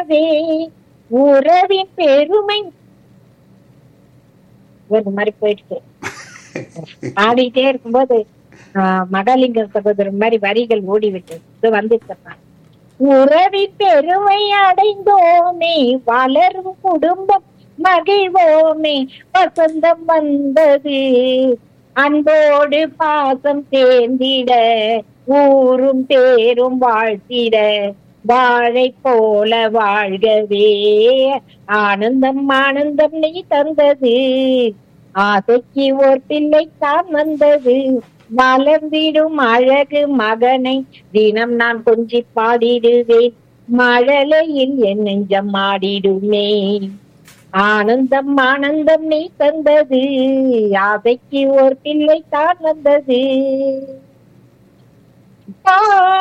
உறவே உறவின் பெருமை ஒரு மாதிரி போயிடுச்சு பாடிட்டே இருக்கும்போது ஆஹ், மகாலிங்க சகோதரன் மாதிரி வரிகள் ஓடிவிட்டு இது வந்துட்டப்பா உறவின் பெருமை அடைந்தோமே வளரும் குடும்பம் மகிழ்வோமே வசந்தம் வந்தது அன்போடு பாசம் சேர்ந்திட ஊரும் பேரும் வாழ்த்திட வாழை போல வாழ்கவே ஆனந்தம் ஆனந்தம் நீ தந்தது ஆசைக்கு ஓர் பிள்ளை தான் வந்தது வளர்ந்திடும் அழகு மகனை தினம் நான் கொஞ்சி பாடிடுவேன் மழலையில் என் நெஞ்சம் ஆடிடுமே ஆனந்தம் ஆனந்தம் நீ தந்தது ஆசைக்கு ஓர் பிள்ளை தான் வந்தது